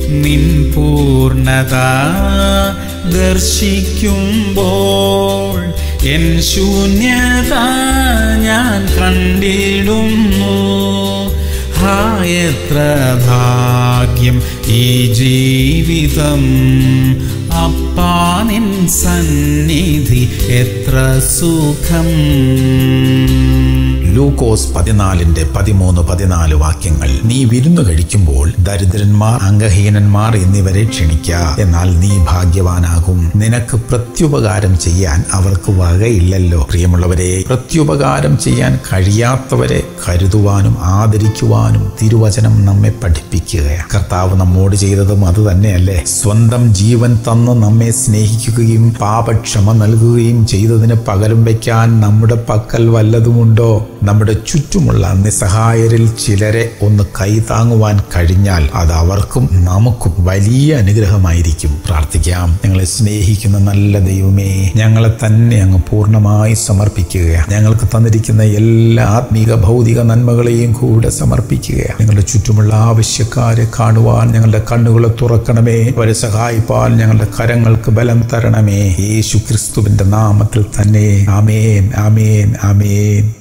നിൻ പൂർണ്ണത ദർശിക്കുമ്പോൾ എൻ ശൂന്യത ഞാൻ കണ്ടിടുന്നു ഹാ എത്ര ഭാഗ്യം ഈ ജീവിതം അപ്പാ നിൻ സന്നിധി എത്ര സുഖം ലൂക്കോസ് പതിനാലിന്റെ പതിമൂന്ന് പതിനാല് വാക്യങ്ങൾ നീ വിരുന്നു കഴിക്കുമ്പോൾ ദരിദ്രന്മാർ അംഗഹീനന്മാർ എന്നിവരെ ക്ഷണിക്ക എന്നാൽ നീ ഭാഗ്യവാനാകും നിനക്ക് പ്രത്യുപകാരം ചെയ്യാൻ അവർക്ക് വകയില്ലല്ലോ പ്രിയമുള്ളവരെ പ്രത്യുപകാരം ചെയ്യാൻ കഴിയാത്തവരെ കരുതുവാനും ആദരിക്കുവാനും തിരുവചനം നമ്മെ പഠിപ്പിക്കുകയാണ് കർത്താവ് നമ്മോട് ചെയ്തതും അത് തന്നെയല്ലേ സ്വന്തം ജീവൻ തന്ന് നമ്മെ സ്നേഹിക്കുകയും പാപക്ഷമ നൽകുകയും ചെയ്തതിന് പകരം വയ്ക്കാൻ നമ്മുടെ പക്കൽ വല്ലതുമുണ്ടോ നമ്മുടെ ചുറ്റുമുള്ള നിസ്സഹായരിൽ ചിലരെ ഒന്ന് കൈതാങ്ങുവാൻ കഴിഞ്ഞാൽ അത് അവർക്കും നമുക്കും വലിയ അനുഗ്രഹമായിരിക്കും പ്രാർത്ഥിക്കാം ഞങ്ങളെ സ്നേഹിക്കുന്ന നല്ല ദൈവമേ ഞങ്ങളെ തന്നെ അങ്ങ് പൂർണ്ണമായി സമർപ്പിക്കുകയാണ് ഞങ്ങൾക്ക് തന്നിരിക്കുന്ന എല്ലാ ആത്മീക ഭൗതിക നന്മകളെയും കൂടെ സമർപ്പിക്കുകയാണ് ഞങ്ങളുടെ ചുറ്റുമുള്ള ആവശ്യക്കാരെ കാണുവാൻ ഞങ്ങളുടെ കണ്ണുകളെ തുറക്കണമേ അവരെ സഹായിപ്പാൻ ഞങ്ങളുടെ കരങ്ങൾക്ക് ബലം തരണമേ യേശു ക്രിസ്തുവിന്റെ നാമത്തിൽ തന്നെ ആമേൻ ആമേൻ ആമേൻ